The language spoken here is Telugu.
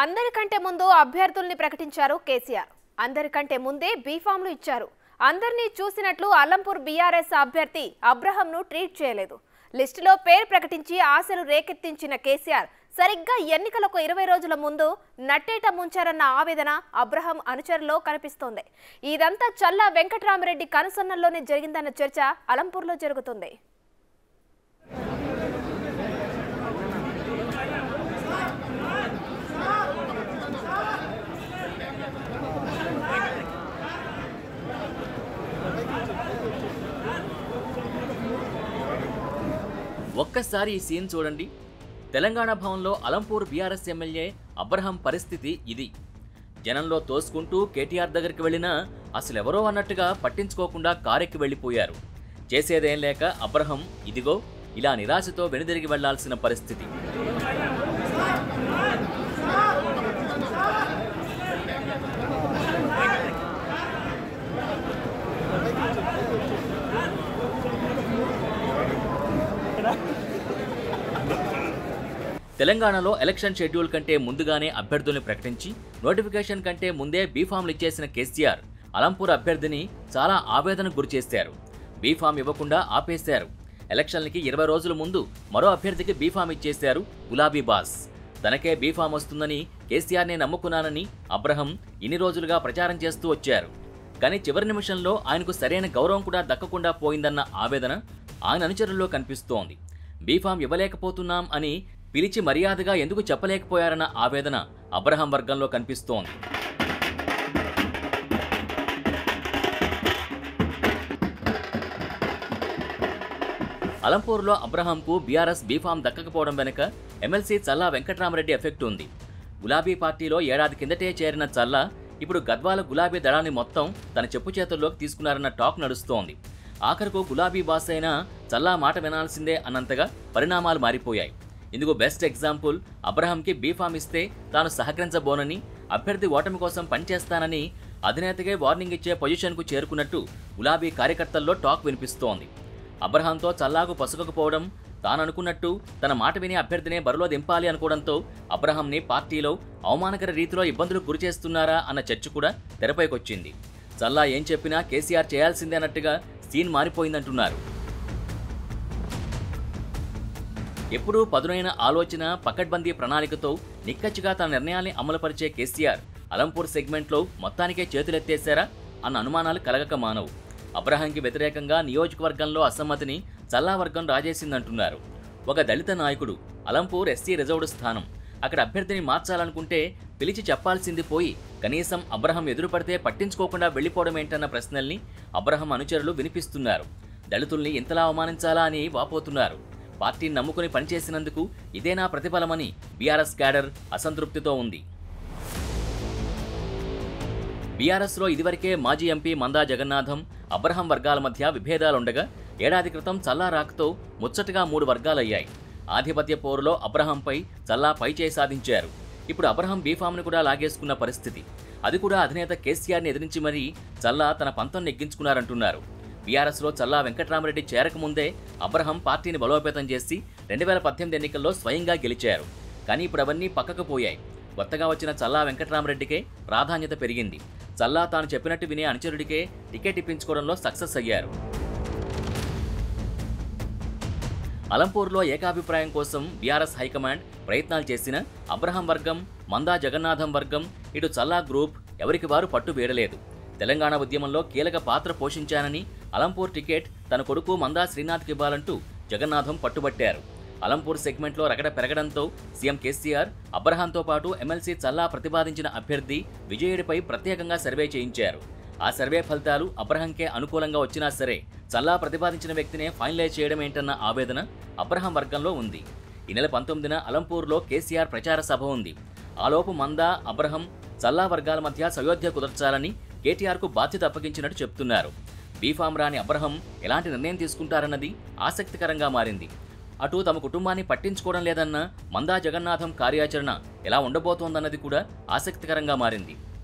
అందరికంటే ముందు అభ్యర్థుల్ని ప్రకటించారు కేసీఆర్ అందరికంటే ముందే బీఫామ్లు ఇచ్చారు అందరినీ చూసినట్లు అల్లంపూర్ బీఆర్ఎస్ అభ్యర్థి అబ్రహంను ట్రీట్ చేయలేదు లిస్టులో పేరు ప్రకటించి ఆశలు రేకెత్తించిన కేసీఆర్ సరిగ్గా ఎన్నికలకు ఇరవై రోజుల ముందు నట్టేట ముంచారన్న ఆవేదన అబ్రహం అనుచరులో కనిపిస్తోంది ఇదంతా చల్లా వెంకటరామరెడ్డి కనుసన్నల్లోనే జరిగిందన్న చర్చ అలంపూర్లో జరుగుతుంది ఒక్కసారి ఈ సీన్ చూడండి తెలంగాణ భవన్లో అలంపూర్ బీఆర్ఎస్ ఎమ్మెల్యే అబ్రహం పరిస్థితి ఇది జనంలో తోసుకుంటూ కేటీఆర్ దగ్గరికి వెళ్ళినా అసలు ఎవరో అన్నట్టుగా పట్టించుకోకుండా కారెక్కి వెళ్ళిపోయారు చేసేదేం లేక అబ్రహం ఇదిగో ఇలా నిరాశతో వెనుదిరిగి వెళ్లాల్సిన పరిస్థితి తెలంగాణలో ఎలక్షన్ షెడ్యూల్ కంటే ముందుగానే అభ్యర్థుల్ని ప్రకటించి నోటిఫికేషన్ కంటే ముందే బీఫామ్లు ఇచ్చేసిన కేసీఆర్ అలంపూర్ అభ్యర్థిని చాలా ఆవేదనకు గురిచేశారు బీఫామ్ ఇవ్వకుండా ఆపేశారు ఎలక్షన్లకి ఇరవై రోజుల ముందు మరో అభ్యర్థికి బీఫామ్ ఇచ్చేశారు గులాబీ బాస్ తనకే బీఫామ్ వస్తుందని కేసీఆర్నే నమ్ముకున్నానని అబ్రహం ఇన్ని రోజులుగా ప్రచారం చేస్తూ వచ్చారు కానీ చివరి నిమిషంలో ఆయనకు సరైన గౌరవం కూడా దక్కకుండా పోయిందన్న ఆవేదన ఆయన అనుచరుల్లో కనిపిస్తోంది బీఫామ్ ఇవ్వలేకపోతున్నాం అని పిలిచి మర్యాదగా ఎందుకు చెప్పలేకపోయారన్న ఆవేదన అబ్రహం వర్గంలో కనిపిస్తోంది అలంపూర్లో అబ్రహాంకు బీఆర్ఎస్ బీఫామ్ దక్కకపోవడం వెనుక ఎమ్మెల్సీ చల్లా వెంకట్రామరెడ్డి ఎఫెక్ట్ ఉంది గులాబీ పార్టీలో ఏడాది కిందటే చేరిన చల్లా ఇప్పుడు గద్వాల గులాబీ దళాన్ని మొత్తం తన చెప్పు చేతుల్లోకి తీసుకున్నారన్న టాక్ నడుస్తోంది ఆఖరకు గులాబీ బాస్ అయినా చల్లా మాట వినాల్సిందే అన్నంతగా పరిణామాలు మారిపోయాయి ఇందుకు బెస్ట్ ఎగ్జాంపుల్ అబ్రహాంకి బీఫామ్ ఇస్తే తాను సహకరించబోనని అభ్యర్థి ఓటమి కోసం పనిచేస్తానని అధినేతగే వార్నింగ్ ఇచ్చే పొజిషన్కు చేరుకున్నట్టు గులాబీ కార్యకర్తల్లో టాక్ వినిపిస్తోంది అబ్రహాంతో చల్లాకు పసుకకపోవడం తాను అనుకున్నట్టు తన మాట విని అభ్యర్థినే బరిలో దింపాలి అనుకోవడంతో అబ్రహాంని పార్టీలో అవమానకర రీతిలో ఇబ్బందులకు గురిచేస్తున్నారా అన్న చర్చ కూడా తెరపైకొచ్చింది చల్లా ఏం చెప్పినా కేసీఆర్ చేయాల్సిందే అన్నట్టుగా సీన్ మారిపోయిందంటున్నారు ఎప్పుడూ పదునైన ఆలోచన పకడ్బందీ ప్రణాళికతో నిక్కచ్చిగా తన నిర్ణయాల్ని అమలుపరిచే కేసీఆర్ అలంపూర్ సెగ్మెంట్లో మొత్తానికే చేతులెత్తేశారా అన్న అనుమానాలు కలగక మానవు అబ్రహాంకి వ్యతిరేకంగా నియోజకవర్గంలో అసమ్మతిని చల్లా వర్గం రాజేసిందంటున్నారు ఒక దళిత నాయకుడు అలంపూర్ ఎస్సీ రిజర్వ్డ్ స్థానం అక్కడ అభ్యర్థిని మార్చాలనుకుంటే పిలిచి చెప్పాల్సింది పోయి కనీసం అబ్రహం ఎదురుపడితే పట్టించుకోకుండా వెళ్ళిపోవడం ఏంటన్న ప్రశ్నల్ని అబ్రహం అనుచరులు వినిపిస్తున్నారు దళితుల్ని ఇంతలా అవమానించాలా అని వాపోతున్నారు పార్టీని నమ్ముకుని పనిచేసినందుకు ఇదేనా ప్రతిఫలమని బీఆర్ఎస్ క్యాడర్ అసంతృప్తితో ఉంది బీఆర్ఎస్లో ఇదివరకే మాజీ ఎంపీ మందా జగన్నాథం అబ్రహం వర్గాల మధ్య విభేదాలుండగా ఏడాది క్రితం చల్లా రాకతో ముచ్చటగా మూడు వర్గాలయ్యాయి ఆధిపత్య పోరులో అబ్రహంపై చల్లా పైచేయి సాధించారు ఇప్పుడు అబ్రహం బీఫామ్ను కూడా లాగేసుకున్న పరిస్థితి అది కూడా అధినేత కేసీఆర్ని ఎదిరించి మరీ చల్లా తన పంతం నెగ్గించుకున్నారంటున్నారు బీఆర్ఎస్లో చల్లా వెంకట్రామరెడ్డి చేరకముందే అబ్రహం పార్టీని బలోపేతం చేసి రెండు వేల పద్దెనిమిది ఎన్నికల్లో స్వయంగా గెలిచారు కానీ ఇప్పుడు అవన్నీ పక్కకు పోయాయి కొత్తగా వచ్చిన చల్లా వెంకట్రామరెడ్డికే ప్రాధాన్యత పెరిగింది చల్లా తాను చెప్పినట్టు వినే అనుచరుడికే టికెట్ ఇప్పించుకోవడంలో సక్సెస్ అయ్యారు అలంపూర్లో ఏకాభిప్రాయం కోసం బీఆర్ఎస్ హైకమాండ్ ప్రయత్నాలు చేసిన అబ్రహం వర్గం మందా జగన్నాథం వర్గం ఇటు చల్లా గ్రూప్ ఎవరికి వారు పట్టు వీడలేదు తెలంగాణ ఉద్యమంలో కీలక పాత్ర పోషించానని అలంపూర్ టికెట్ తన కొడుకు మందా శ్రీనాథ్కి ఇవ్వాలంటూ జగన్నాథం పట్టుబట్టారు అలంపూర్ సెగ్మెంట్లో రగడ పెరగడంతో సీఎం కేసీఆర్ అబ్రహాంతో పాటు ఎమ్మెల్సీ చల్లా ప్రతిపాదించిన అభ్యర్థి విజయుడిపై ప్రత్యేకంగా సర్వే చేయించారు ఆ సర్వే ఫలితాలు అబ్రహంకే అనుకూలంగా వచ్చినా సరే చల్లా ప్రతిపాదించిన వ్యక్తినే ఫైనలైజ్ చేయడం ఏంటన్న ఆవేదన అబ్రహం వర్గంలో ఉంది ఈ నెల పంతొమ్మిదిన అలంపూర్లో కేసీఆర్ ప్రచార సభ ఉంది ఆలోపు మందా అబ్రహం చల్లా వర్గాల మధ్య సయోధ్య కుదర్చాలని కేటీఆర్కు బాధ్యత అప్పగించినట్టు చెప్తున్నారు బీఫామ్ రాని అబ్రహం ఎలాంటి నిర్ణయం తీసుకుంటారన్నది ఆసక్తికరంగా మారింది అటు తమ కుటుంబాన్ని పట్టించుకోవడం లేదన్న మందా జగన్నాథం కార్యాచరణ ఎలా ఉండబోతోందన్నది కూడా ఆసక్తికరంగా మారింది